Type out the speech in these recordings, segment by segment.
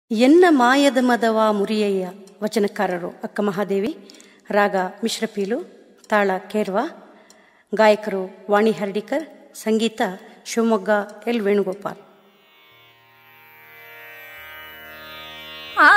ಎನ್ನ ಮಾಯದ ಮದವ ಮುರಿಯಯ್ಯ ವಚನಕಾರರು ಅಕ್ಕ ಮಹಾದೇವಿ ರಾಗ ಮಿಶ್ರಪೀಲು ತಾಳ ಕೇರ್ವಾ ಗಾಯಕರು ವಾಣಿ ಹರ್ಡಿಕರ್ ಸಂಗೀತ ಶಿವಮೊಗ್ಗ ಎಲ್ ವೇಣುಗೋಪಾಲ್ ಆ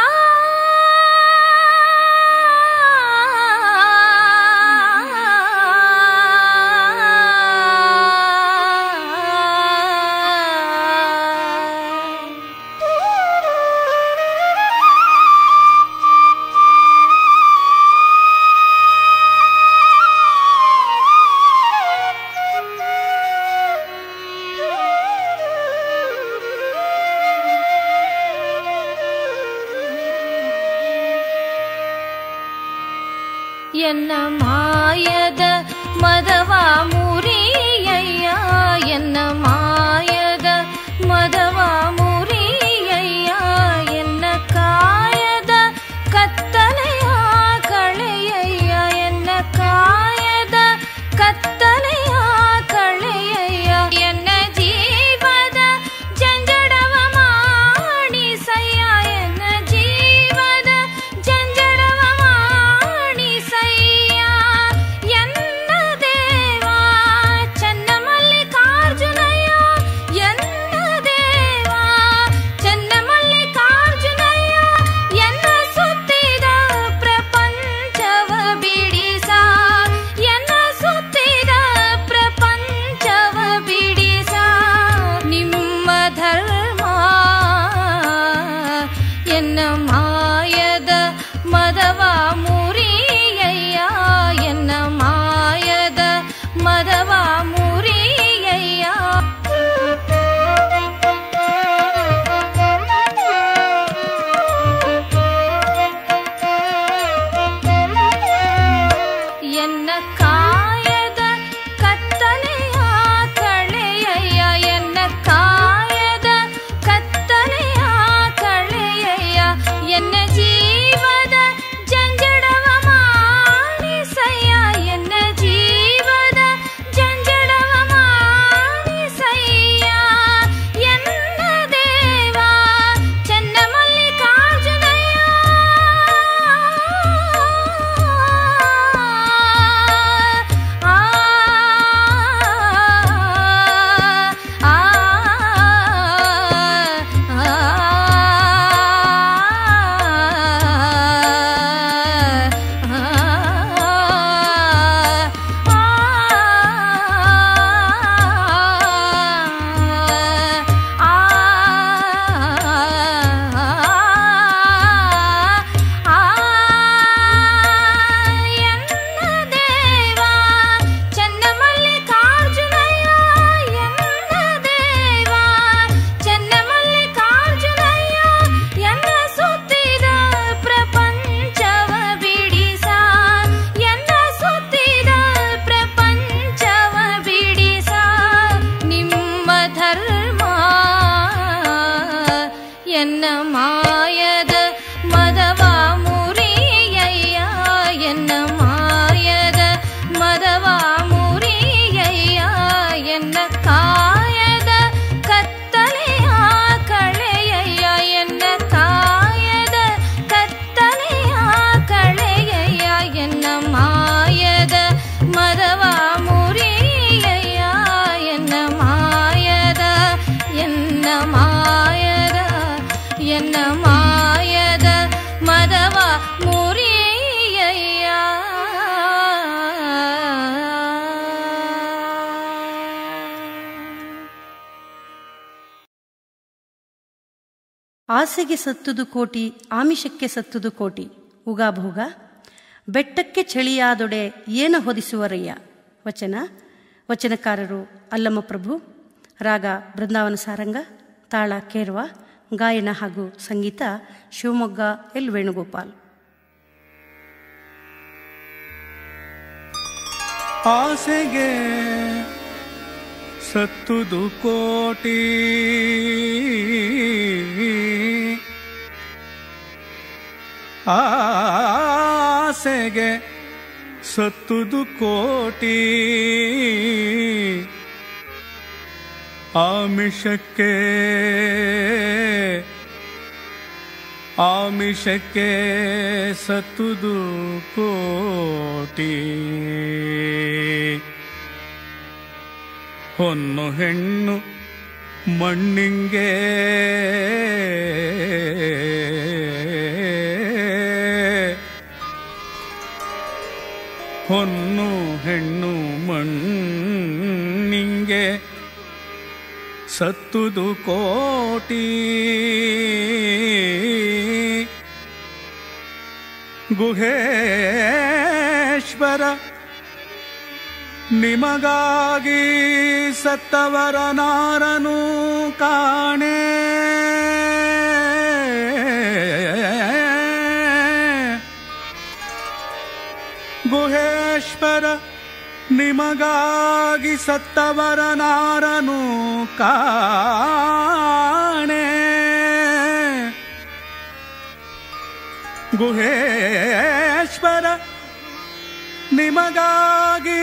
ಎನ್ನ ಮಾಯದ ಮದವ ಮುರಿಯಯ್ಯ ಎನ್ನ ಮಾಯದ ಮದವ ಮುರಿಯಯ್ಯ ಎನ್ನ ಕಾಯದ ಕತ್ತಲೆಯ ಕಳೆಯಯ್ಯ ಎನ್ನ ಕಾಯದ ಕತ್ತಲೆಯ ಕಳೆಯಯ್ಯ ಎನ್ನ ಜೀವದ ಜಂಜಡವ ಮಾಡಿಸಯ್ಯ ಎನ್ನ ಜೀವದ ಜಂಜಡವ ಮಾಡಿಸಯ್ಯ ಎನ್ನ ದೇವಾ ಚನ್ನ ಮಲ್ಲಿಕಾರ್ಜುನಯ್ಯ ಎನ್ನ ದೇವಾ ಚನ್ನ ಮಲ್ಲಿಕಾರ್ಜುನಯ್ಯ ಎನ್ನ ಸುತ್ತಿದ ಪ್ರಪಂಚವ ಬಿಡಿಸ ಎನ್ನ ಸುತ್ತಿದ ಪ್ರಪಂಚವ ಬಿಡಿಸ ನಿಮ್ಮ ಧರ್ಮ ಎನ್ನ ಮಾಯದ ಮದವ ಮುರಿಯಯ್ಯ ಎನ್ನ ಮಾಯದ ಮದವ ಮುರಿಯಯ್ಯ ಎನ್ನ ಕಾಯದ ಕತ್ತಲೆಯ ಕಳೆಯಯ್ಯ ಎನ್ನ ಕಾಯದ ಕತ್ತಲೆಯ ಕಳೆಯಯ್ಯ ಎನ್ನ ಜೀವದ ಜಂಜಡವ ಮಾಡಿಸಯ್ಯ ಎನ್ನ ಜೀವದ ಜಂಜಡವ ಮಾಡಿಸಯ್ಯ ಎನ್ನ ದೇವಾ ಚನ್ನ ಮಲ್ಲಿಕಾರ್ಜುನಯ್ಯ ಆ ಆ ಎನ್ನ ದೇವಾ ಚನ್ನ ಮಲ್ಲಿಕಾರ್ಜುನಯ್ಯ ಎನ್ನ ದೇವಾ ಚನ್ನ ಮಲ್ಲಿಕಾರ್ಜುನಯ್ಯ ಎನ್ನ ಸುತ್ತಿದ ಪ್ರಪಂಚವ ಬಿಡಿಸ ಎನ್ನ ಸುತ್ತಿದ ಪ್ರಪಂಚವ ಬಿಡಿಸ ನಿಮ್ಮ ಧರ್ಮ ಎನ್ನ ಮಾಯದ ಮದವ ಮುರಿಯಯ್ಯ ಎನ್ನ ಮಾಯದ ಮದವ ಮುರಿಯಯ್ಯ ಎನ್ನ ಕಾಯದ ಕತ್ತಲೆಯ ಕಳೆಯಯ್ಯ ಎನ್ನ ಕಾಯದ ಕತ್ತಲೆಯ ಕಳೆಯಯ್ಯ ಎನ್ನ ಮಾಯದ ಮದವ ಮುರಿಯಯ್ಯ ಎನ್ನ ಮಾಯದ ಎನ್ನ ಮಾಯದ ಎನ್ನ ಮಾಯದ ಮದವ ಮುರಿಯಯ್ಯ ಆಸೆಗೆ ಸತ್ತುದು ಕೋಟಿ ಆಮಿಷಕ್ಕೆ ಸತ್ತುದು ಕೋಟಿ ಉಗಾಭೋಗ ಬೆಟ್ಟಕ್ಕೆ ಚಳಿಯಾದೊಡೆ ಏನ ಹೊದಿಸುವರಯ್ಯ ವಚನ ವಚನಕಾರರು ಅಲ್ಲಮ್ಮ ಪ್ರಭು ರಾಗ ಬೃಂದಾವನ ಸಾರಂಗ ತಾಳ ಕೇರ್ವ ಗಾಯನ ಹಾಗೂ ಸಂಗೀತ ಶಿವಮೊಗ್ಗ ಎಲ್ ವೇಣುಗೋಪಾಲ್ ಆಸೆಗೆ ಸತ್ತುದು ಕೋಟಿ ಆಸೆಗೆ ಸತ್ತುದು ಕೋಟಿ ಆಮಿಷಕ್ಕೆ ಆಮಿಷಕ್ಕೆ ಸತ್ತುದು ಕೋಟಿ ಹೊನ್ನು ಹೆಣ್ಣು ಮಣ್ಣಿಂಗೆ ಹೊನ್ನು ಹೆಣ್ಣು ಮಣ್ಣಿಂಗೆ ಸತ್ತುದು ಕೋಟಿ ಗುಹೇಶ್ವರ ನಿಮಗಾಗಿ ಸತ್ತವರ ನಾರನು ಕಾಣೆ ಗುಹೇಶ್ವರ ನಿಮಗಾಗಿ ಸತ್ತವರ ನಾರನು ಕಾಣೆ ಗುಹೇಶ್ವರ ನಿಮಗಾಗಿ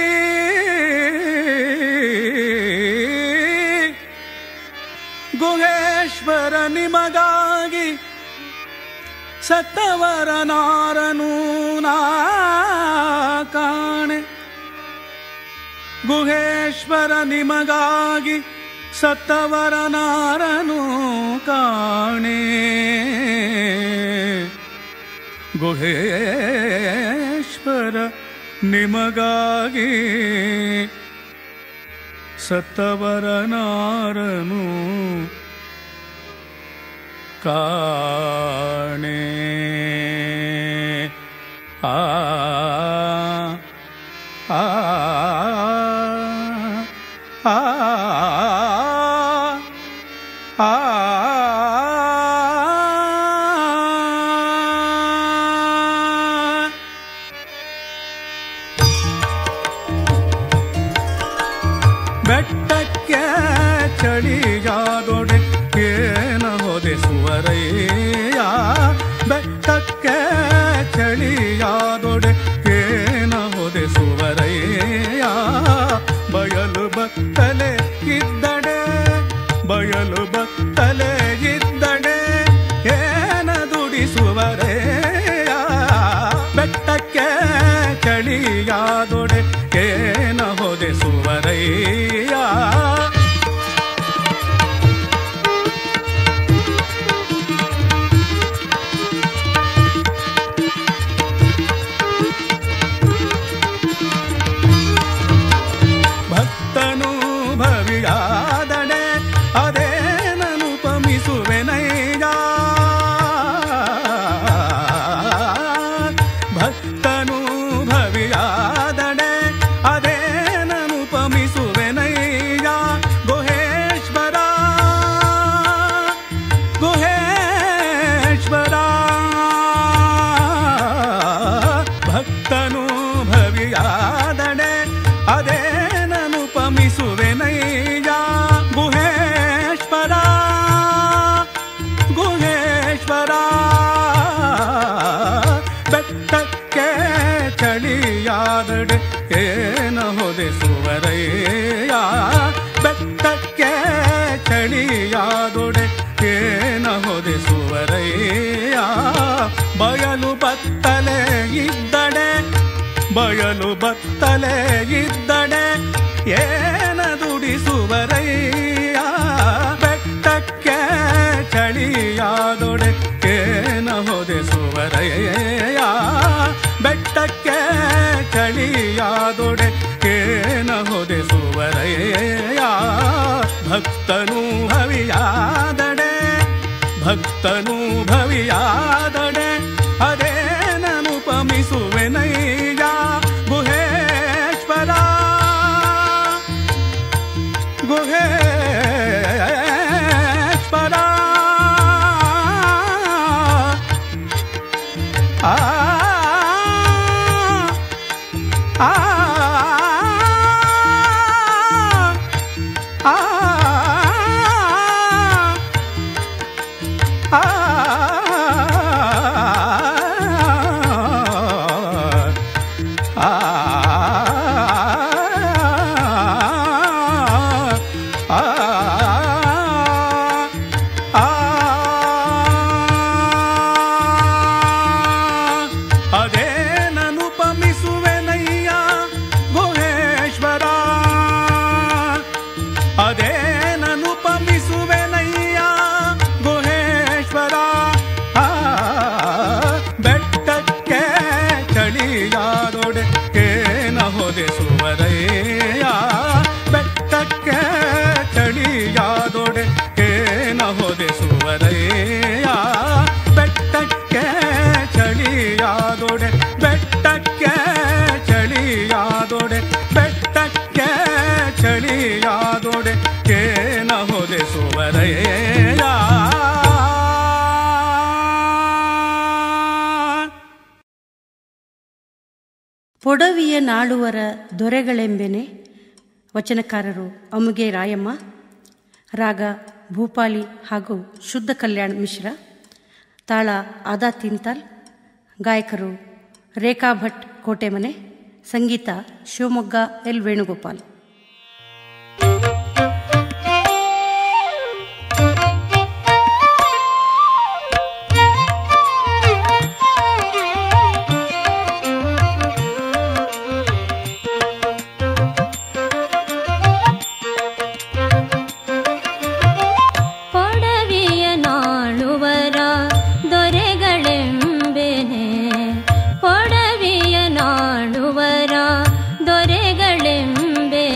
ಗುಹೇಶ್ವರ ನಿಮಗಾಗಿ ಸತ್ತವರ ನಾರನು ನಾ ಕಾಣೆ ಗುಹೇಶ್ವರ ನಿಮಗಾಗಿ ಸತ್ತವರ ನಾರನು ಕಾಣೆ ಗುಹೇಶ್ವರ ನಿಮಗಾಗಿ ಸತ್ತವರ ನಾರನು ಕಾಣೆ ಆ ಆ ಆ ಆ ಬೆಟ್ಟಕ್ಕೆ ಚಳಿಯಾದೊಡೆ ಏನ ಹೊದೆಸುವರಯ್ಯ ಬೆಟ್ಟಕ್ಕೆ ಚಳಿಯಾದೊಡೆ ಏನ ಹೊದೆಸುವರಯ್ಯ ಬಯಲು ಬತ್ತಲೆ ಇದ್ದಡೆ ಬಯಲು ಬತ್ತಲೆ ಇದ್ದಡೆ ಏನ ದುಡಿಸುವರೆಯ ಬೆಟ್ಟಕ್ಕೆ ಚಳಿಯಾದೊಡೆ ಏನ ಹೊದೆಸುವರಯ್ಯ ಭಕ್ತನು ಭವಿಯಾದಡೆ ಅದೇನನು ಪಮಿಸುವೆನೈಯ ಭಕ್ತನು ಭವಿಯಾದಡೆ ಅದೇನನು ಪಮಿಸುವೆನೈಯ ಗುಹೇಶ್ವರ ಗುಹೇಶ್ವರ ಭಕ್ತನು ಭವಿಯಾದಡೆ ಅದೇನನು ಪಮಿಸುವೆನಯ್ಯ ಗುಹೇಶ್ವರ ಗುಹೇಶ್ವರ ಬೆಟ್ಟಕ್ಕೆ ಚಳಿಯಾದಡೆ ಏನ ಹೊದೆಸುವರಯ್ಯ ಬೆಟ್ಟಕ್ಕೆ ಚಳಿಯಾದೊಡೆ ಏನ ಹೊದೆಸುವರಯ್ಯ ಬಯಲು ಬತ್ತಲೆ ಇದ್ದಡೆ ಬಯಲು ಬತ್ತಲೆ ಇದ್ದಡೆ ಏನ ದುಡಿಸುವರಯ್ಯ ಬೆಟ್ಟಕ್ಕೆ ಚಳಿಯಾದೊಡೆ ಏನ ಹೊದೆಸುವರಯ್ಯ ಬೆಟ್ಟಕ್ಕೆ ಚಳಿಯಾದೊಡೆ ಏನ ಹೊದೆಸುವರಯ್ಯ ಭಕ್ತನು ಹವಿಯಾದಡೆ ಭಕ್ತನು ಭವಿಯಾದಡೆ ಅದೇನನು ಪಮಿಸುವೆನಯ್ಯ ಗುಹೇಶ್ವರ ಗುಹೇಶ್ವರ ಆ ಆ ಆ ಆ ಹೊದೆಸುವರಯ್ಯ ಬೆಟ್ಟಕ್ಕೆ ಚಳಿಯಾದೊಡೆ ಬೆಟ್ಟಕ್ಕೆ ಚಳಿಯಾದೊಡೆ ಬೆಟ್ಟಕ್ಕೆ ಚಳಿಯಾದೊಡೆ ಕೇನ ಹೊದೆಸುವರಯ್ಯ ಪೊಡವಿಯ ನಾಳುವರ ದೊರೆಗಳೆಂಬೆನೆ ವಚನಕಾರರು ಅಮುಗೆ ರಾಯಮ್ಮ ರಾಗ ಭೂಪಾಲಿ ಹಾಗೂ ಶುದ್ಧ ಕಲ್ಯಾಣ್ ಮಿಶ್ರ ತಾಳ ಆದಾ ತಿಂತಾಲ್ ಗಾಯಕರು ರೇಖಾ ಭಟ್ ಕೋಟೆಮನೆ ಸಂಗೀತ ಶಿವಮೊಗ್ಗ ಎಲ್ ವೇಣುಗೋಪಾಲ್ ಪೊಡವಿಯ ನಾಳುವರ ದೊರೆಗಳೆಂಬೆನೆ ಪೊಡವಿಯ ನಾಳುವರ ದೊರೆಗಳೆಂಬೆನೆ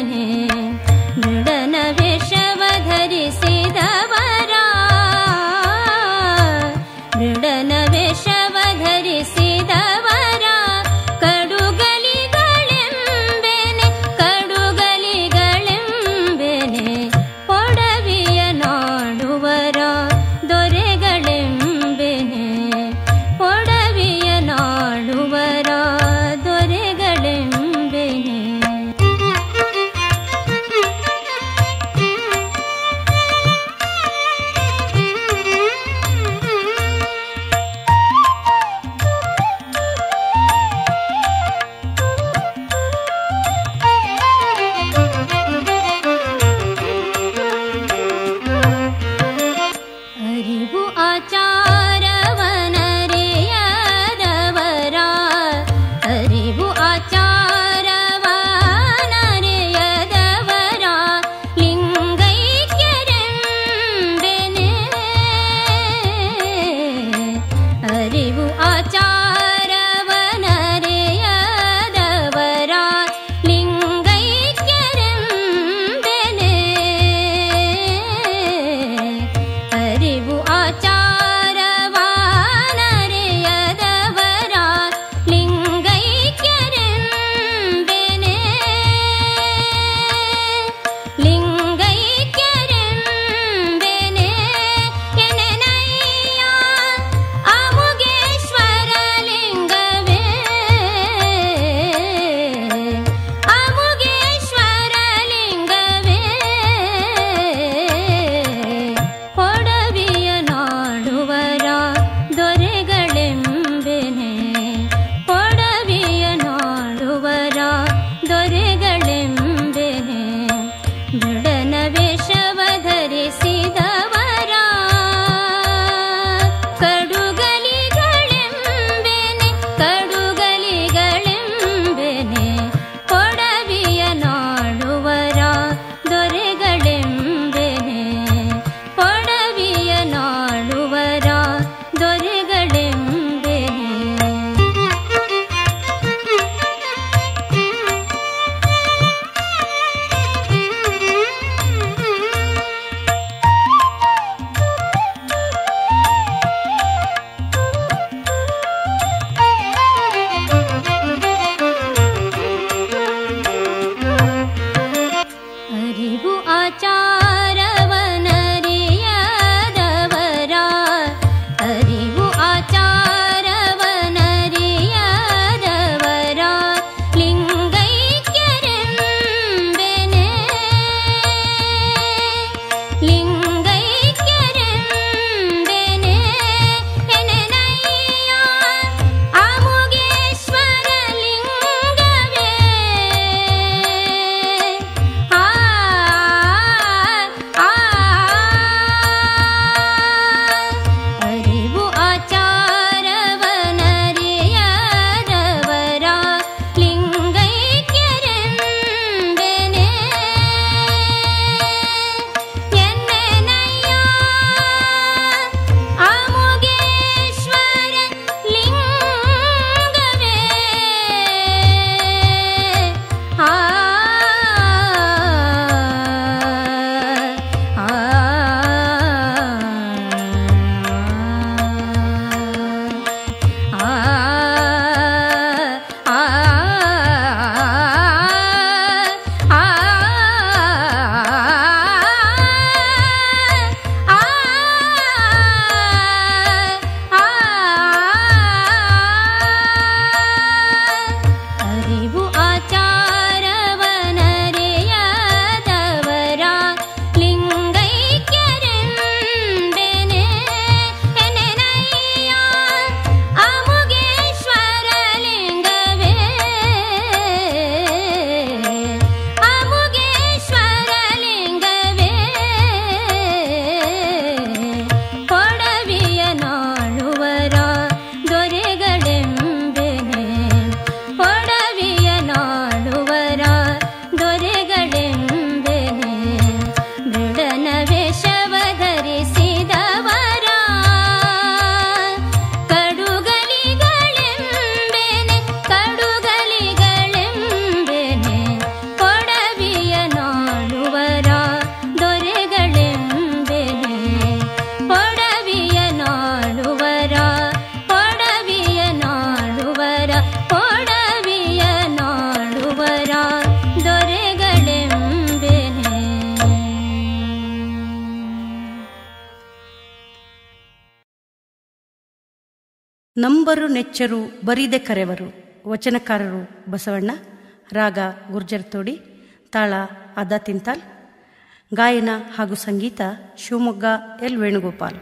ನಂಬರು ನೆಚ್ಚರು ಬರಿದೆ ಕರೆವರು ವಚನಕಾರರು ಬಸವಣ್ಣ ರಾಗ ಗುರ್ಜರ್ ತೋಡಿ ತಾಳ ಅದ ತಿಂತಾಲ್ ಗಾಯನ ಹಾಗೂ ಸಂಗೀತ ಶಿವಮೊಗ್ಗ ಎಲ್ ವೇಣುಗೋಪಾಲ್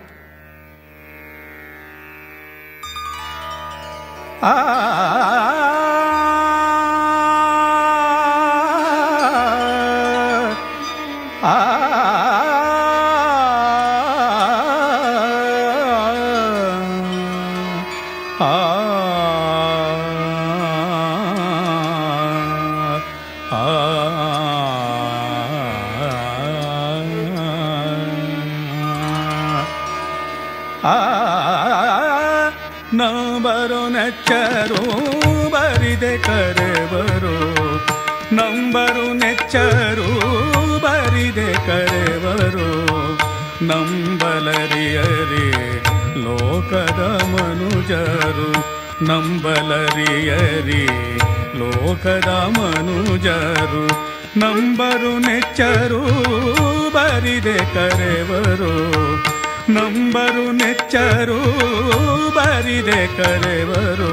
ಆ ಆ ನಂಬರು ನೆಚ್ಚರು ಬರಿದೆ ಕರೆವರು ನಂಬರು ನೆಚ್ಚರು ಬರಿದೆ ಕರೆವರು ನಂಬಲರಿಯರಿ ಲೋಕದ ಮನುಜರು ನಂಬಲರಿಯರಿ ಲೋಕದ ಮನುಜರು ನಂಬರು ನೆಚ್ಚರು ಬರಿದೆ ಕರೆವರು ನಂಬರು ನೆಚ್ಚರು ಬರಿದೆ ಕರೆವರು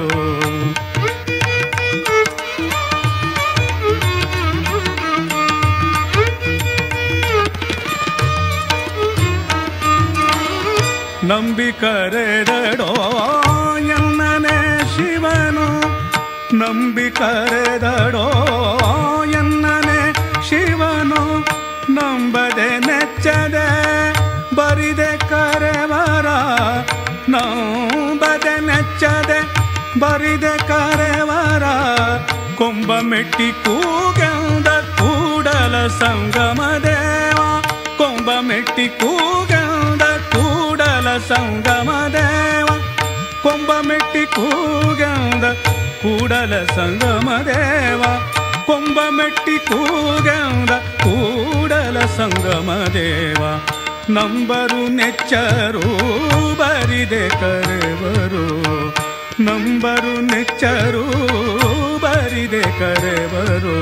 ನಂಬಿ ಕರೆದಡೋ ಎನ್ನನೆ ಶಿವನು ನಂಬಿ ಕರೆದಡೋ ಎನ್ನನೆ ಶಿವನು ನಂಬದೆ ನೆಚ್ಚದೆ ಬರಿದೆ ಕರೆವರ ನಂಬದೆ ನೆಚ್ಚದೆ ಬರಿದೆ ಕರೆವರ ಕೊಂಬ ಮೆಟ್ಟಿ ಕೂಗಂದ ಕೂಡಲ ಸಂಗಮ ದೇವ ಕೊಂಬ ಮೆಟ್ಟಿ ಕೂಗಂದ ಕೂಡಲ ಸಂಗಮ ದೇವ ಕೊಂಬ ಮೆಟ್ಟಿ ಕೂಗಂದ ಕೂಡಲ ಸಂಗಮ ದೇವ ಕೊಂಬ ಮೆಟ್ಟಿ ಕೂಗಂದ ಕೂಡಲ ಸಂಗಮ ದೇವ ನಂಬರು ನೆಚ್ಚರು ಬರಿದೆ ಕರೆವರು ನಂಬರು ನೆಚ್ಚರು ಬರಿದೆ ಕರೆವರು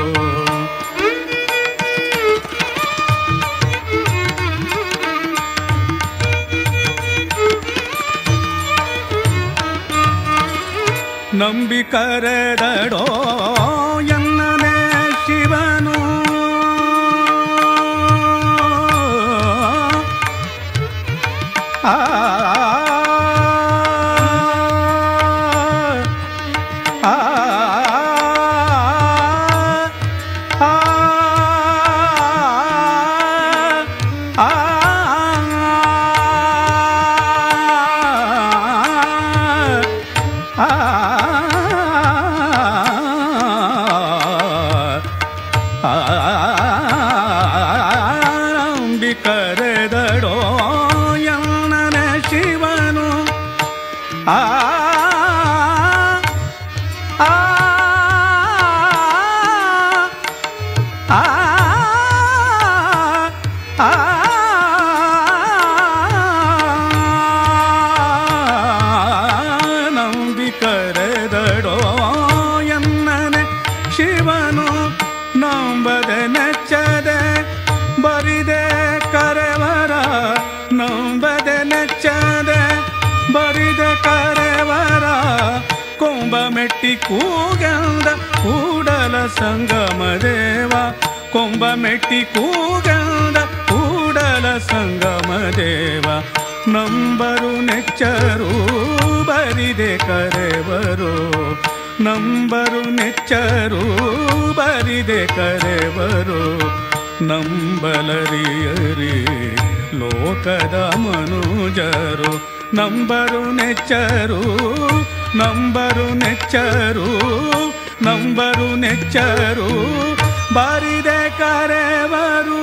ನಂಬಿ ಕರೆದಡೋ ಎನ್ನನೆ ಶಿವನು ಆ ಆ ನಂಬಿ ಕರೆದಡೋ ಎನ್ನನ ಶಿವನು ಆ ಆ ಆ ಆ ನಂಬಿ ಕರೆದಡೋ ಎನ್ನನೆ ಶಿವನು ನಂಬದೆ ನೆಚ್ಚದೆ ಬರಿದೆ ಕರೆವರ ನಂಬದೆ ನೆಚ್ಚದೆ ಬರಿದೆ ಕರೆವರ ಕೊಂಬ ಮೆಟ್ಟಿ ಕೂಗಂದ ಕೂಡಲ ಸಂಗಮ ದೇವ ಕೊಂಬ ಮೆಟ್ಟಿ ಕೂಗಂದ ಕೂಡಲ ಸಂಗಮ ದೇವ ನಂಬರು ನೆಚ್ಚರು ಬರಿದೆ ಕರೆವರು ನಂಬರು ನೆಚ್ಚರು ಬರಿದೆ ಕರೆವರು ನಂಬಲರಿಯರಿ ಲೋಕದ ಮನುಜರು ನಂಬರು ನೆಚ್ಚರು ನಂಬರು ನೆಚ್ಚರು ನಂಬರು ನೆಚ್ಚರು ಬರಿದೆ ಕರೆವರು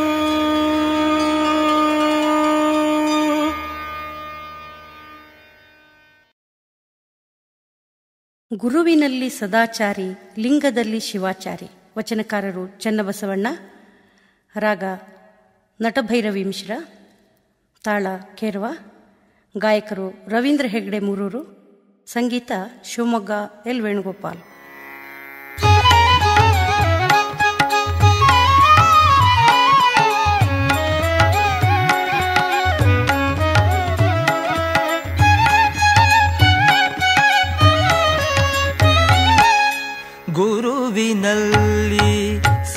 ಗುರುವಿನಲ್ಲಿ ಸದಾಚಾರಿ ಲಿಂಗದಲ್ಲಿ ಶಿವಾಚಾರಿ ವಚನಕಾರರು ಚನ್ನಬಸವಣ್ಣ ರಾಗ ನಟಭೈರವಿ ಮಿಶ್ರ ತಾಳ ಕೇರ್ವ ಗಾಯಕರು ರವೀಂದ್ರ ಹೆಗ್ಡೆ ಮೂರೂರು ಸಂಗೀತ ಶಿವಮೊಗ್ಗ ಎಲ್ ವೇಣುಗೋಪಾಲ್ ಆ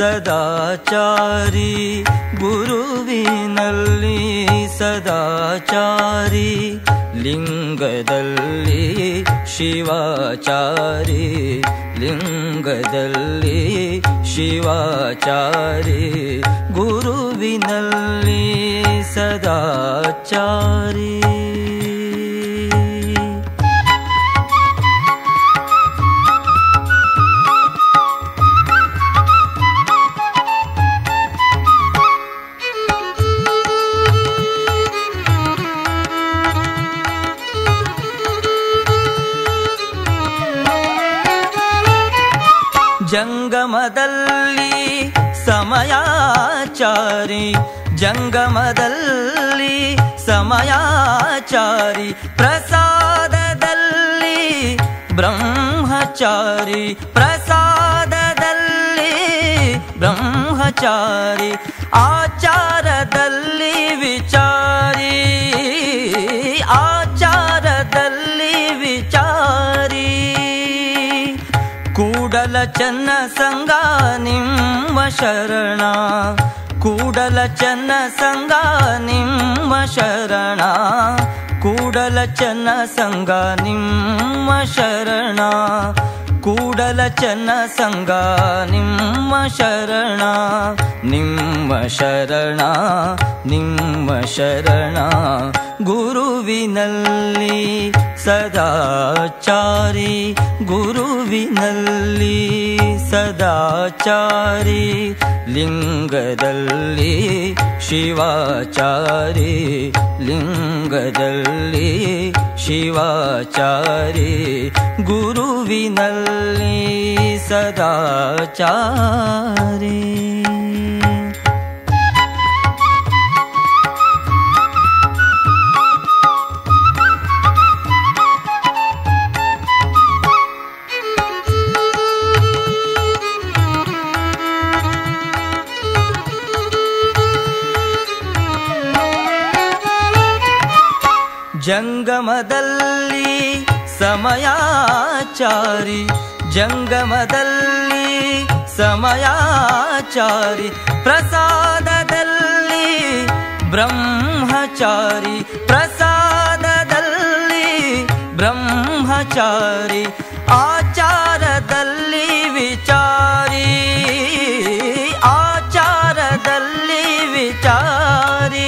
ಸದಾಚಾರಿ ಗುರುವಿನಲ್ಲಿ ಸದಾಚಾರಿ ಲಿಂಗದಲ್ಲಿ ಶಿವಾಚಾರಿ ಲಿಂಗದಲ್ಲಿ ಶಿವಾಚಾರಿ ಗುರುವಿನಲ್ಲಿ ಸದಾಚಾರಿ ಜಂಗಮದಲ್ಲಿ ಸಮಯಾಚಾರಿ ಜಂಗಮದಲ್ಲಿ ಸಮಯಾಚಾರಿ ಪ್ರಸಾದದಲ್ಲಿ ಬ್ರಹ್ಮಚಾರಿ ಪ್ರಸಾದದಲ್ಲಿ ಬ್ರಹ್ಮಚಾರಿ ಆಚಾರದಲ್ಲಿ ವಿಚಾರಿ ಆಚಾರದಲ್ಲಿ ವಿಚಾರಿ ಕೂಡಲ ಚನ್ನ ಸಂಗ ನಿಮ್ಮ ಶರಣ ಕೂಡಲ ಚನ್ನ ಸಂಗ ನಿಮ್ಮ ಶರಣ ಕೂಡಲ ಚನ್ನ ಸಂಗ ನಿಮ್ಮ ಶರಣ ಕೂಡಲ ಚನ್ನ ಸಂಗ ನಿಮ್ಮ ಶರಣ ನಿಮ್ಮ ಶರಣ ನಿಮ್ಮ ಶರಣ ಗುರುವಿನಲ್ಲಿ ಸದಾಚಾರಿ ಗುರುವಿನಲ್ಲಿ ಸದಾಚಾರಿ ಲಿಂಗದಲ್ಲಿ ಶಿವಾಚಾರಿ ಲಿಂಗದಲ್ಲಿ ಶಿವಾಚಾರಿ ಗುರುವಿನಲ್ಲಿ ಸದಾಚಾರಿ ಜಂಗಮದಲ್ಲಿ ಸಮಯಾಚಾರಿ ಜಂಗಮದಲ್ಲಿ ಸಮಯಾಚಾರಿ ಪ್ರಸಾದದಲ್ಲಿ ಬ್ರಹ್ಮಚಾರಿ ಪ್ರಸಾದದಲ್ಲಿ ಬ್ರಹ್ಮಚಾರಿ ಆಚಾರದಲ್ಲಿ ವಿಚಾರಿ ಆಚಾರದಲ್ಲಿ ವಿಚಾರಿ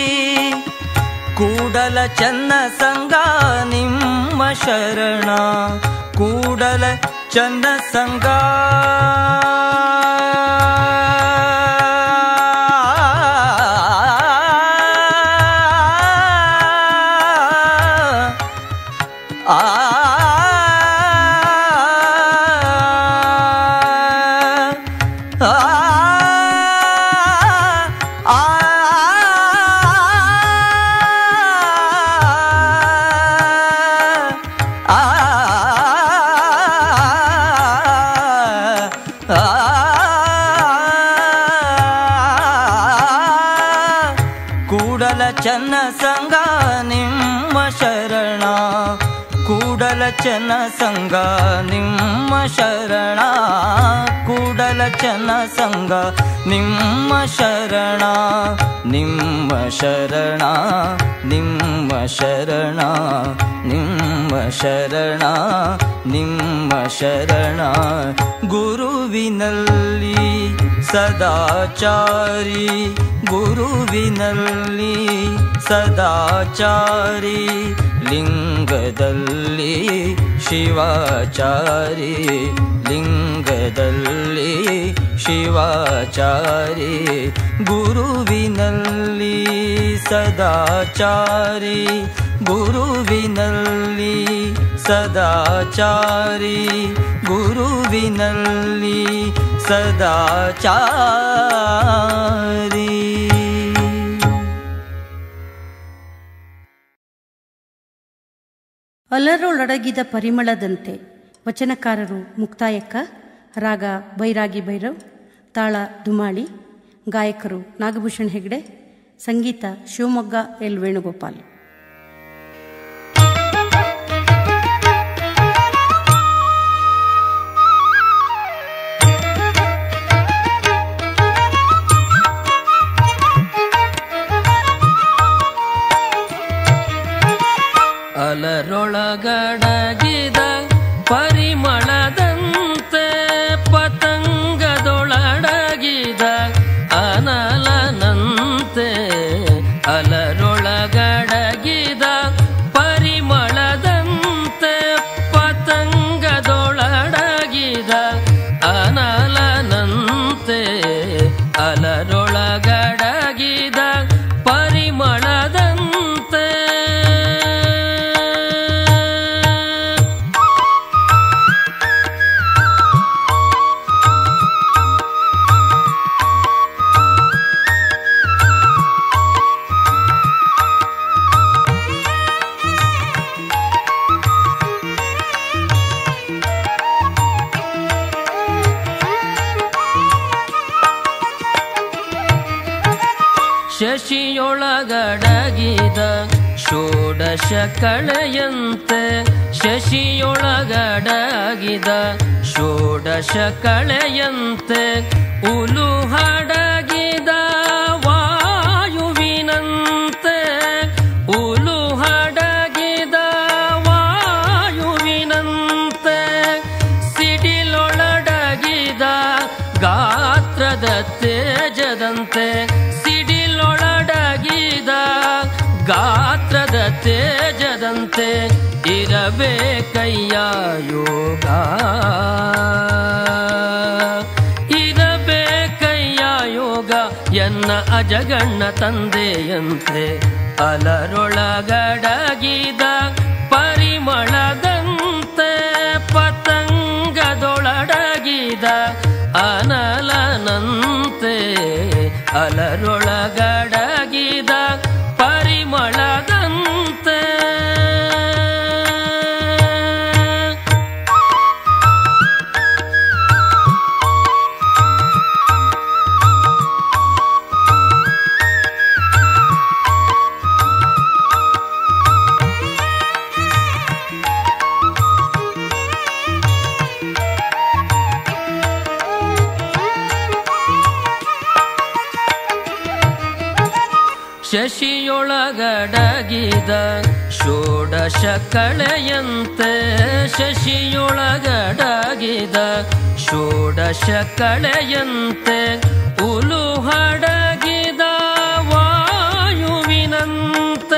ಕೂಡಲ ಚನ್ನ ಸಂಗ ನಿಮ್ಮ ಶರಣ ಕೂಡಲ ಚನ್ನ ಸಂಗ ಆ ಕೂಡಲ ಚನ್ನ ಸಂಗ ನಿಮ್ಮ ಶರಣ ಕೂಡಲ ಚನ್ನ ಸಂಗ ನಿಮ್ಮ ಶರಣ ಕೂಡಲ ಚನ್ನ ಸಂಗ ನಿಮ್ಮ ಶರಣ ನಿಮ್ಮ ಶರಣ ನಿಮ್ಮ ಶರಣ ನಿಮ್ಮ ಶರಣ ನಿಮ್ಮ ಶರಣ ಗುರುವಿನಲ್ಲಿ ಸದಾಚಾರಿ ಗುರುವಿನಲ್ಲಿ ಸದಾಚಾರಿ ಲಿಂಗದಲ್ಲಿ ಶಿವಾಚಾರಿ ಲಿಂಗದಲ್ಲಿ ಶಿವಾಚಾರಿ ಗುರುವಿನಲ್ಲಿ ಸದಾಚಾರಿ ಗುರುವಿನಲ್ಲಿ ಸದಾಚಾರಿ ಗುರುವಿನಲ್ಲಿ ಸದಾಚಾರಿ ಅಲರೊಳಡಗಿದ ಪರಿಮಳದಂತೆ ವಚನಕಾರರು ಮುಕ್ತಾಯಕ್ಕ ರಾಗ ಬೈರಾಗಿ ಭೈರವ್ ತಾಳ ದುಮಾಳಿ ಗಾಯಕರು ನಾಗಭೂಷಣ್ ಹೆಗ್ಡೆ ಸಂಗೀತ ಶಿವಮೊಗ್ಗ ಎಲ್ ವೇಣುಗೋಪಾಲ್ ಆ ಅಲರೊಳಗಡಗಿದ ಪರಿಮಳದಂತೆ ಪತಂಗದೊಳಡಗಿದ ಅನಲನಂತೆ ಅಲರೊಳಗಡಗಿದ ಪರಿಮಳದಂತೆ ಪತಂಗದೊಳಡಗಿದ ಅನಲನಂತೆ ಅಲರೊಳಗಡಗಿದ ಪರಿಮಳದಂತೆ ಶಶಿಯೊಳಗಡಗಿದ ಷೋಡಶ ಕಳೆಯಂತೆ ಶಶಿಯೊಳಗಡಗಿದ ಷೋಡಶ ಕಳೆಯಂತೆ ಉಲು ಹಡಗಿದ ವಾಯುವಿನಂತೆ ಉಲು ಹಡಗಿದ ವಾಯುವಿನಂತೆ ಸಿಡಿಲೊಳಡಗಿದ ಗಾತ್ರದ ತೇಜದಂತೆ ಸಿಡಿಲೊಳಡಗಿದ ಗಾತ್ರದ ತೇಜದಂತೆ ಇರಬೇಕಯ್ಯ ಯೋಗ ಇರಬೇಕಯ್ಯ ಯೋಗ ಎನ್ನ ಅಜಗಣ್ಣ ತಂದೆಯಂತೆ ಅಲರೊಳಗಡಗಿದ ಪರಿಮಳದಂತೆ ಪತಂಗದೊಳಡಗಿದ ಅನಲನಂತೆ ಅಲರೊಳಗಡಗಿದ ಪರಿಮಳದಂತೆ ಶಶಿಯೊಳಗಡಗಿದ ಷೋಡಶ ಕಳೆಯಂತೆ ಶಶಿಯೊಳಗಡಗಿದ ಷೋಡಶ ಕಳೆಯಂತೆ ಉಲು ಹಡಗಿದ ವಾಯುವಿನಂತೆ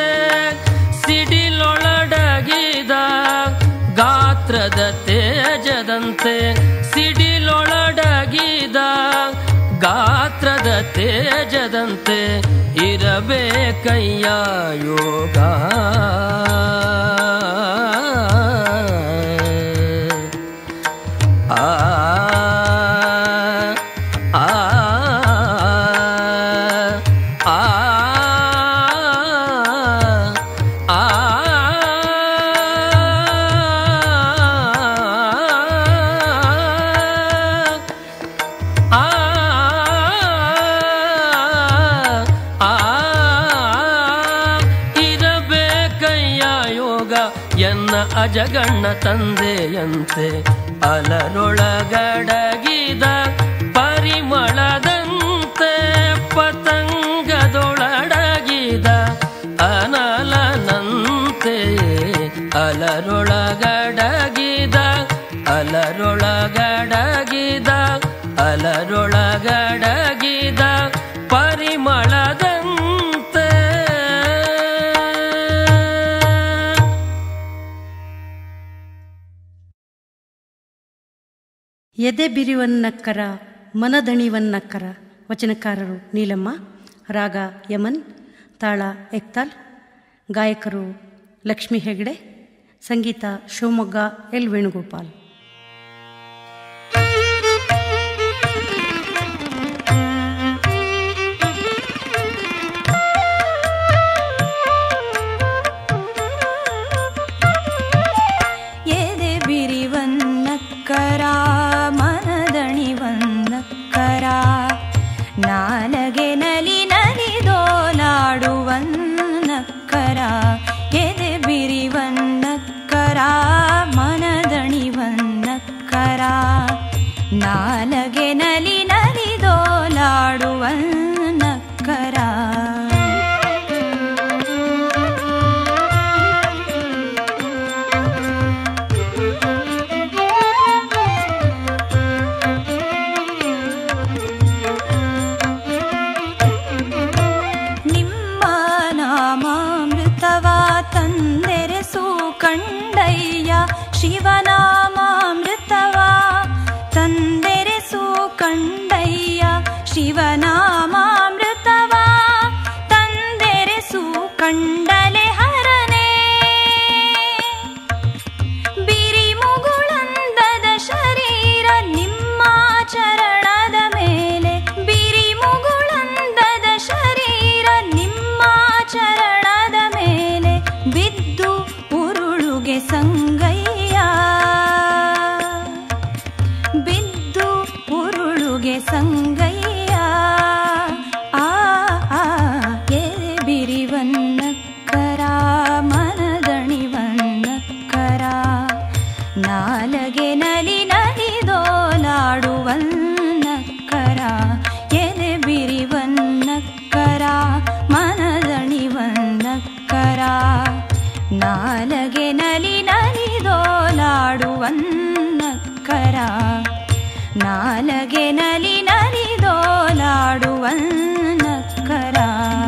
ಸಿಡಿಲೊಳಡಗಿದ ಗಾತ್ರದ ತೇಜದಂತೆ ಸಿಡಿಲೊಳಡಗಿದ ಗಾತ್ರದ ತೇಜದಂತೆ ಇರಬೇಕಯ್ಯ ಯೋಗ ಆ ಆ ಆ ಆ ಆ ಆ ಇರಬೇಕಯ್ಯ ಯೋಗ ಎನ್ನ ಅಜಗಣ್ಣ ತಂದೆಯಂತೆ ಅಲರೊಳಗಡಗಿದ ಪರಿಮಳದಂತೆ ಪತಂಗದೊಳಡಗಿದ ಅನಲನಂತೆ ಅಲರೊಳಗಡಗಿದ ಅಲರೊಳಗಡಗಿದ ಅಲರೊಳಗಡಗಿದ ಪರಿಮಳದಂತೆ ಎದೆ ಬಿರಿವನ್ನಕ್ಕರ ಮನದಣಿವನ್ನಕ್ಕರ ವಚನಕಾರರು ನೀಲಮ್ಮ ರಾಗ ಯಮನ್ ತಾಳ ಎಕ್ತಾಲ್ ಗಾಯಕರು ಲಕ್ಷ್ಮೀ ಹೆಗಡೆ ಸಂಗೀತ ಶಿವಮೊಗ್ಗ ಎಲ್ ವೇಣುಗೋಪಾಲ್ ಎದೆ ಬಿರಿವನ್ನಕ್ಕರ ಮನದಣಿವನ್ನಕ್ಕರ ನಾಲಗೆ ನಲಿ ನಲಿದೋಲಾಡುವನ್ನಕ್ಕರ ಎದೆ ಬಿರಿವನ್ನಕ್ಕರ ಮನದಣಿವನ್ನಕ್ಕರ ಶಿವನಾಮಾಮೃತವ ತಂದೆರೆಸು ಕಂಡಯ್ಯ ಶಿವನಾಮಾಮೃತವ ತಂದೆರೆಸು ಕಂಡಲೆ ಹರನೇ ಬಿರಿ ಮುಗುಳಂದದ ಶರೀರ ನಿಮ್ಮ ಚರಣದ ಮೇಲೆ ಬಿರಿ ಮುಗುಳಂದದ ಶರೀರ ನಿಮ್ಮ ಚರಣದ ಮೇಲೆ ಬಿದ್ದು ಉರುಳುಗೆ ಸಂಗಯ್ಯ ಬಿದ್ದು ಉರುಳುಗೆ ಸಂಗಯ್ಯ ಆ ಆ ಎ ಬಿರಿವನ್ನಕ್ಕರ ಮನದಣಿವನ್ನಕ್ಕರ ನಾಲಗೆ ನಲಿ ನಲಿದೋಲಾಡುವನ್ನಕ್ಕರ ಎದೆ ಬಿರಿವನ್ನಕ್ಕರ ಮನದಣಿವನ್ನಕ್ಕರ ನಾಲಗೆ ನಲಿ ನಲಿದೋಲಾಡುವನ್ನಕ್ಕರ ನಾಲಗೆ ನಲಿ ನಲಿದೋಲಾಡುವನ್ನಕ್ಕರ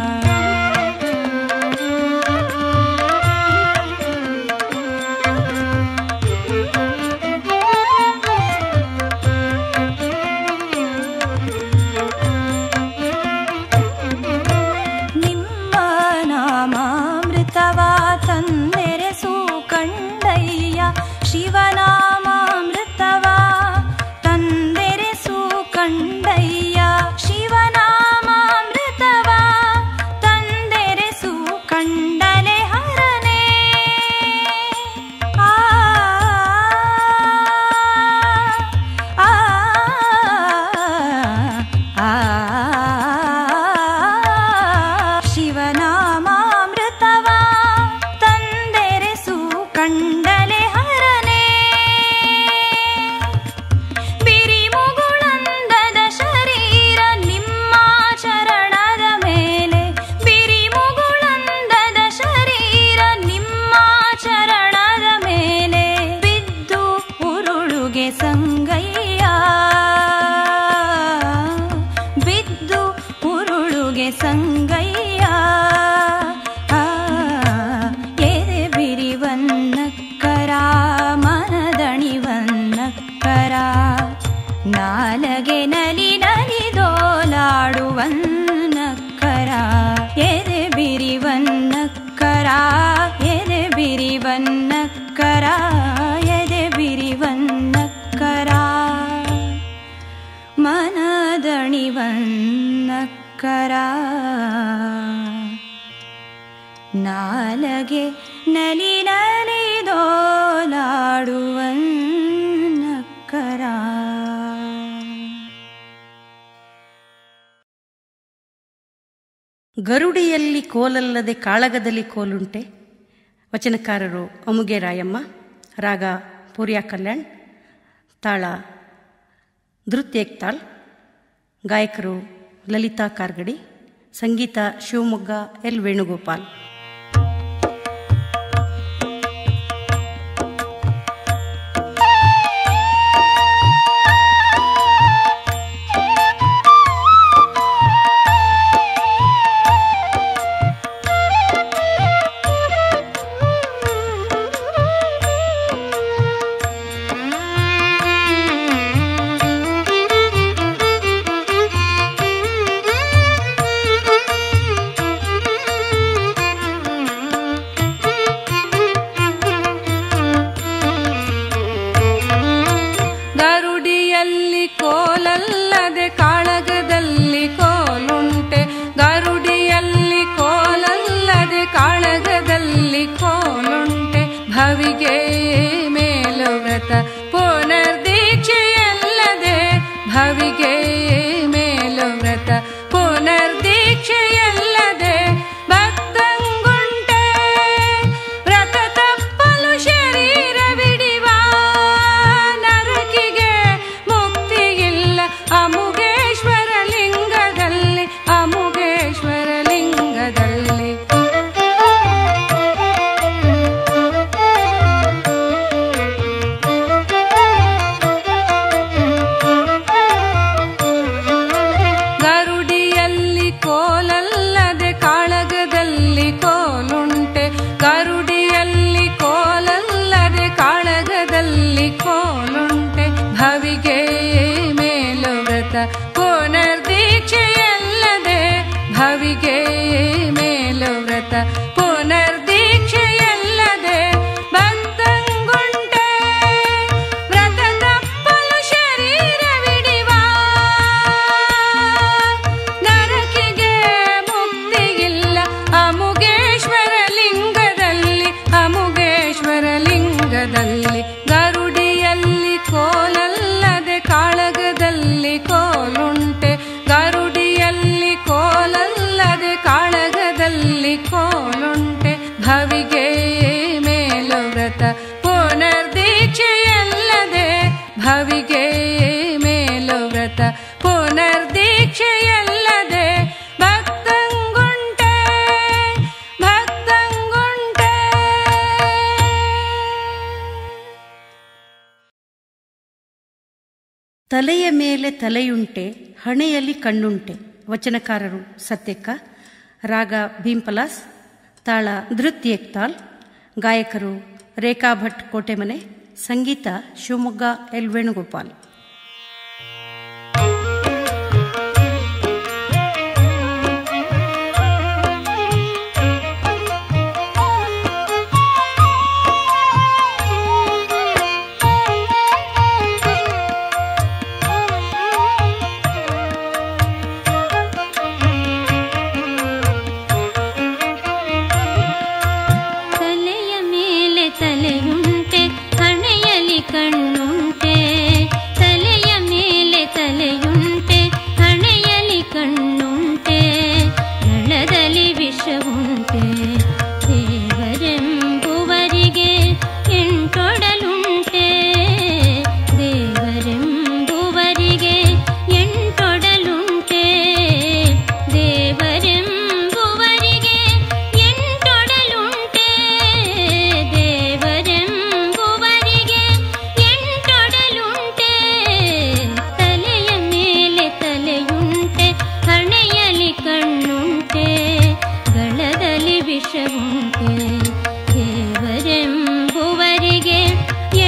ನಿಮ್ಮ ನಾಮಾಮೃತವ ತಂದೆರೆಸು ಕಂಡಯ್ಯ ಶಿವನಾಮಾಮೃತವ ತಂದೆರೆಸು ಕಂಡಯ್ಯ ಶಿವನಾಮಾಮೃತವ ತಂದೆರೆಸು ಕಂಡಲೆ ಹರನೇ ಆ ಆ ಆ ಶಿವನಾಮಾಮೃತವ ತಂದೆರೆಸು ಕಂಡಲೆ ಹರನೇ ಬಿರಿ ಮುಗುಳಂದದ ಶರೀರ ನಿಮ್ಮ ಚರಣದ ಮೇಲೆ ಬಿರಿ ಮುಗುಳಂದದ ಶರೀರ ನಿಮ್ಮ ಚರಣದ ಮೇಲೆ ಬಿದ್ದು ಉರುಳುಗೆ ಸಂಗಯ್ಯ ಬಿದ್ದು ಉರುಳುಗೆ ಸಂಗಯ್ಯ ಆ, ಎದೆ ಬಿರಿವನ್ನಕ್ಕರ ಮನದಣಿವನ್ನಕ್ಕರ ನಾಲಗೆ ನಲಿ ನಲಿದೋಲಾಡುವನ್ನಕ್ಕರ ಎದೆ ಬಿರಿವನ್ನಕ್ಕರ ಎದೆ ಬಿರಿವನ್ನಕ್ಕರ ಎದೆ ಬಿರಿವನ್ನಕ್ಕರ ಮನದಣಿವನ್ನಕ್ಕರ ನಾಲಗೆ ನಲಿ ನಲಿದೋಲಾಡುವನ್ನಕ್ಕರ ಗರುಡಿಯಲ್ಲಿ ಕೋಲಲ್ಲದೆ ಕಾಳಗದಲ್ಲಿ ಕೋಲುಂಟೆ ವಚನಕಾರರು ಅಮುಗೆ ರಾಯಮ್ಮ ರಾಗ ಪೂರ್ಯ ಕಲ್ಯಾಣ್ ತಾಳ ಧೃತ್ಯೇಕ್ತಾಳ್ ಗಾಯಕರು ಲಲಿತಾ ಕಾರ್ಗಡಿ ಸಂಗೀತ ಶಿವಮೊಗ್ಗ ಎಲ್ ವೇಣುಗೋಪಾಲ್ ಗರುಡಿಯಲ್ಲಿ ಕೋಲಲ್ಲದೆ ಕಾಳಗದಲ್ಲಿ ಕೋಲುಂಟೆ ಗರುಡಿಯಲ್ಲಿ ಕೋಲಲ್ಲದೆ ಕಾಳಗದಲ್ಲಿ ಕೋಲುಂಟೆ ಭವಿಗೆ ಮೇಲುವ್ರತ ಪುನರ್ದೀಕ್ಷೆಯಲ್ಲದೆ ಭವಿಗೆ ಮೇಲುವ್ರತ ಪುನರ್ದೀಕ್ಷೆಯಲ್ಲದೆ ಭಕ್ತಂಗುಂಟೆ ವ್ರತ ತಪ್ಪಲು ಶರೀರ ಬಿಡಿವ ನರಕಿಗೆ ಮುಕ್ತಿಯಿಲ್ಲ ಅಮುಗೇಶ್ವರ ಲಿಂಗದಲ್ಲಿ ಅಮುಗೇಶ್ವರ ಲಿಂಗದಲ್ಲಿ ವ್ರತ ಪುನರ್ದೀಕ್ಷೆಯಲ್ಲದೆ ಭವಿಗೆ ಮೇಲು ವ್ರತ ಪುನರ್ದೀಕ್ಷೆಯಲ್ಲದೆ ಭಕ್ತಂಗುಂಟೆ ಭಕ್ತಂಗುಂಟೆ ತಲೆಯ ಮೇಲೆ ತಲೆಯುಂಟೆ ಹಣೆಯಲ್ಲಿ ಕಣ್ಣುಂಟೆ ವಚನಕಾರರು ಸತ್ಯಕ್ಕ ರಾಗ ಭೀಂಪಲಾಸ್ ತಾಳ ಧೃತ್ಯೇಕ್ತಾಲ್ ಗಾಯಕರು ರೇಖಾ ಭಟ್ ಕೋಟೆಮನೆ ಸಂಗೀತ ಶಿವಮೊಗ್ಗ ಎಲ್ ವೇಣುಗೋಪಾಲ್ ತಲೆಯ ಮೇಲೆ ತಲೆಯುಂಟೆ ಹಣೆಯಲಿ ಕಣ್ಣುಂಟೆ ತಲೆಯ ಮೇಲೆ ತಲೆಯುಂಟೆ ಹಣೆಯಲಿ ಕಣ್ಣುಂಟೆ ನಳದಲ್ಲಿ ವಿಷವುಂಟೆ ದೇವರೆಂಬುವರಿಗೆ ಎಂಟೊಡಲುಂಟೆ ದೇವರೆಂಬುವರಿಗೆ ಎಂಟೊಡಲುಂಟೆ ದೇವರೆಂಬುವರಿಗೆ ಎಂಟೊಡಲುಂಟೆ ದೇವರೆಂಬುವರಿಗೆ ಎಂಟೊಡಲುಂಟೆ ತಲೆಯ ಮೇಲೆ ತಲೆಯುಂಟೆ ಹಣೆಯಲಿ ಕಣ್ಣುಂಟೆ ಗಳದಲ್ಲಿ ವಿಷವುಂಟೆ ದೇವರೆಂಬುವರಿಗೆ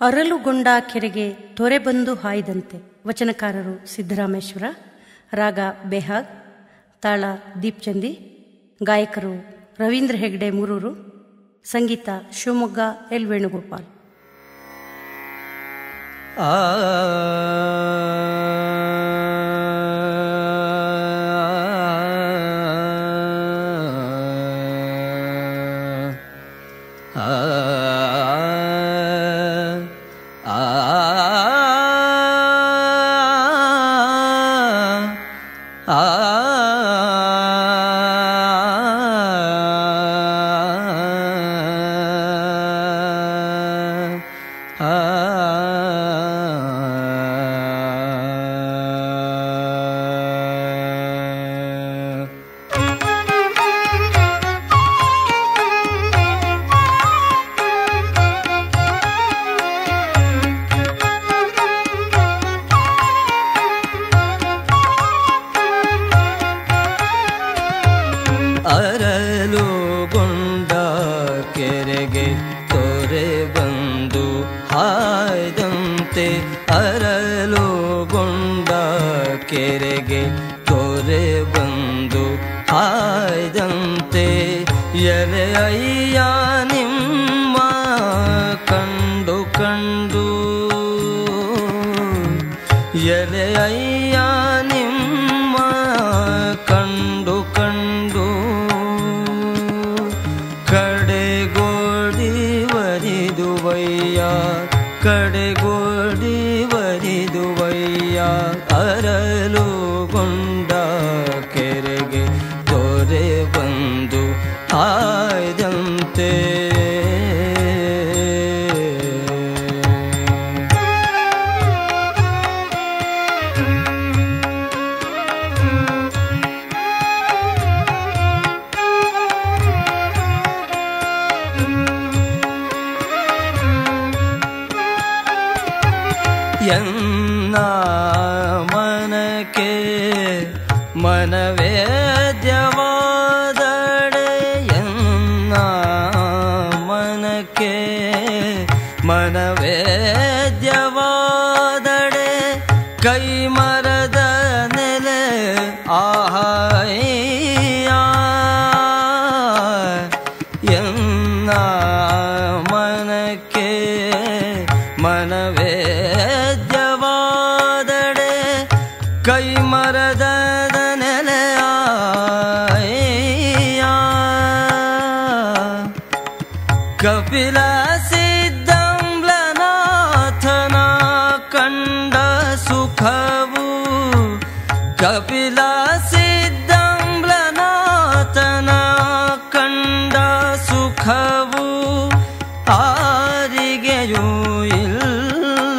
ಅರಲುಗೊಂಡ ಕೆರೆಗೆ ತೊರೆ ಬಂದು ಹಾಯ್ದಂತೆ ವಚನಕಾರರು ಸಿದ್ದರಾಮೇಶ್ವರ ರಾಗ ಬೆಹಾಗ್ ತಾಳ ದೀಪ್ಚಂದಿ ಗಾಯಕರು ರವೀಂದ್ರ ಹೆಗ್ಡೆ ಮೂರೂರು ಸಂಗೀತ ಶಿವಮೊಗ್ಗ ಎಲ್ ವೇಣುಗೋಪಾಲ್ ಆ ಅರಲುಗೊಂಡ ಕೆರೆಗೆ ತೊರೆ ಬಂದು ಹಾಯ್ದಂತೆ ಅರಲುಗೊಂಡ ಕೆರೆಗೆ ತೊರೆ ಬಂದು ಹಾಯ್ದಂತೆ ಎಲೆ ಅಯ್ಯ ನಿಮ್ಮ ಕಂಡು ಕಂಡು ಎಲೆ ಅಯ್ಯ ನಿಮ್ಮ ಕಂಡು ಕಂಡು ಕಡೆಗೋಡಿ ವರಿದುವಯ್ಯ ಕಡೆಗೋಡಿ ವರಿದುವಯ್ಯ ಅರಲುಗೊಂಡ ಕೆರೆಗೆ ತೊರೆ ಬಂದು ಆಯ್ದಂತೆ ಎನ್ನ ಮನಕ್ಕೆ ಮನವೇದ್ಯವಾದಡೆ ಎನ್ನ ಮನಕ್ಕೆ ಮನವೇದ್ಯವಾದಡೆ ಕೈ ಮರದ ನೆಲೆ ಆಹಾಯ ಎನ್ನ ಮನಕ್ಕೆ ಮನವೇದ್ಯವಾದಡೆ ಕೈ ಮರದ ನೆಲೆಯ ಕಪಿಲ ಸಿದ್ದಂಬ್ಲನಾಥನ ಕಂಡ ಸುಖವು ಕಪಿಲ ಸಿದ್ದಂಬ್ಲನಾಥನ ಕಂಡ ಸುಖವು ಆರಿಗೆಯೂ ಇಲ್ಲ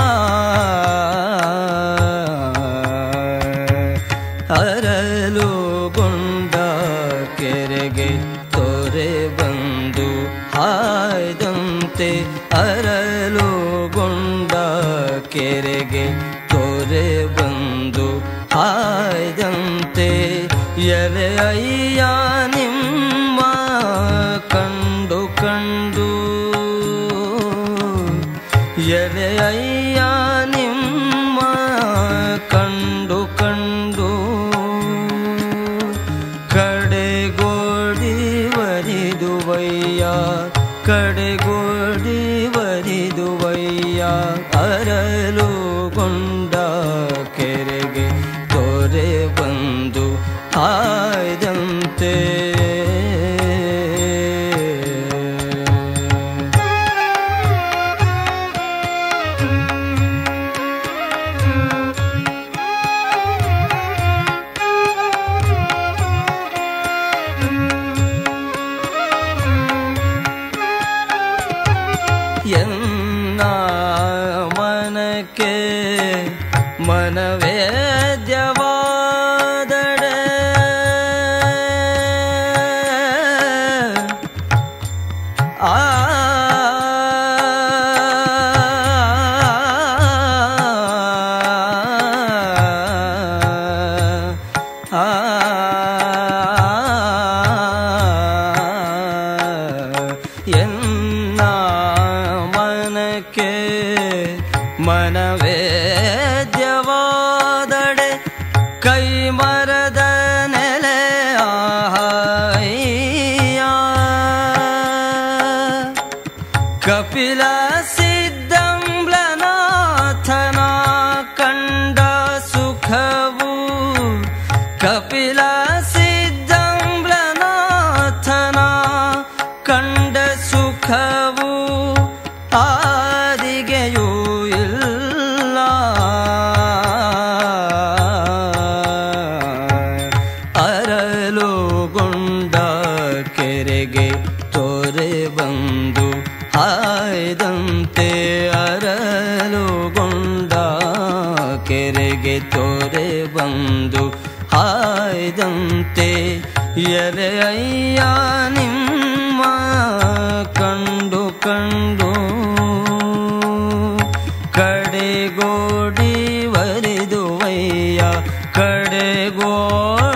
ಅರಲುಗೊಂಡ ಕೆರೆಗೆ ತೊರೆ ಬಂದು ಹಾಯ್ದಂತೆ ಅರಲುಗೊಂಡ ಕೆರೆಗೆ ತೊರೆ ಬಂದು ಹಾಯ್ದಂತೆ ಎಲೆ ಅಯ್ಯ ನಿಮ್ಮ ಕಂಡು ಕಂಡು ಎಲೆ ಅಯ್ಯ ನಿಮ್ಮ ಕಂಡು ಕಂಡು ಕಡೆಗೋಡಿ ವರಿದುವಯ್ಯ ಕಡೆಗೋಡಿ ವರಿದುವಯ್ಯ ಅರಲುಗೊಂಡ ಕೆರೆಗೆ ತೊರೆ ಬಂದು ಆಯ್ದಂತೆ ಎನ್ನ ಮನಕ್ಕೆ ಮನವೇದ್ಯವಾದಡೆ ಆ ಎನ್ನ ಮನಕ್ಕೆ ಕೈ ಮರದ ನೆಲೆ ಆಹಾಯ್ಯ ಕಪಿಲ ಸಿದ್ದಂಬ್ಲನಾಥನ ಕಂಡ ಸುಖವು ಕಪಿಲ ಸಿದ್ದಂಬ್ಲನಾಥನ ಕಂಡ ಸುಖವು ಆದಿಗೆಯೂ ಇಲ್ಲ ಅರಳುಗೊಂಡ ಕೆರೆಗೆ ತೋರೆ ಬಂದು ಹಾಯ್ದಂತೆ ಅರಳುಗೊಂಡ ಕೆರೆಗೆ ತೋರೆ ಬಂದು ಹಾಯ್ದಂತೆ ಎರೆಯ್ಯ ನಿಮ್ಮ ಕಂಡು ಕಂಡು ಕಡೆಗೋಡಿ ವರಿದುವಯ್ಯ ಕಡೆಗೋಡಿ